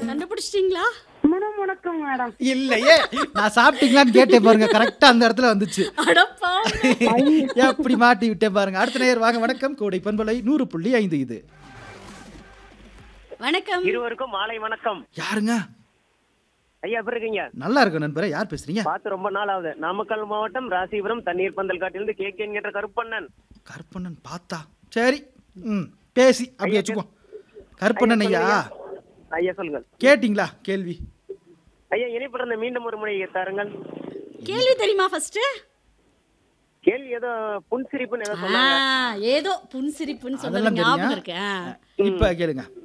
கண்டுபிடிச்சிட்டீங்களா மேடம் வணக்கம் மேடம் இல்லையே நான் சாப்பிட்டீங்களான்னு கேட்டேன் பாருங்க கரெக்டா அந்த இடத்துல வந்துச்சு அடப்பா எப்படி மாட்டி விட்டேன் பாருங்க அடுத்த நேயர் வாங்க வணக்கம் கோடை பண்பலை நூறு புள்ளி ஐந்து இது வணக்கம் இருவருக்கும் மாலை வணக்கம் யாருங்க ஐயா எப்படி இருக்கீங்க நல்லா இருக்கும் நண்பரே யார் பேசுறீங்க பார்த்து ரொம்ப நாள் ஆகுது நாமக்கல் மாவட்டம் ராசிபுரம் தண்ணீர் பந்தல் காட்டிலிருந்து கே கே என்கிற கருப்பண்ணன் கருப்பண்ணன் பார்த்தா சரி ம் பேசி அப்படி வச்சுக்குவோம் கருப்பண்ணன் ஐயா ஐயா சொல்லுங்கள் கேட்டிங்களா கேள்வி ஐயா இணைப்பிறந்த மீண்டும் ஒரு முறை தாருங்கள் கேள்வி தெரியுமா ஃபர்ஸ்ட் கேள்வி ஏதோ புன்சிரிப்புன்னு ஏதோ சொன்னாங்க ஏதோ புன்சிரிப்புன்னு அதெல்லாம் சொன்னது ஞாபகம் தெரியும் இருக்கு ஆ. இப்ப கேளுங்க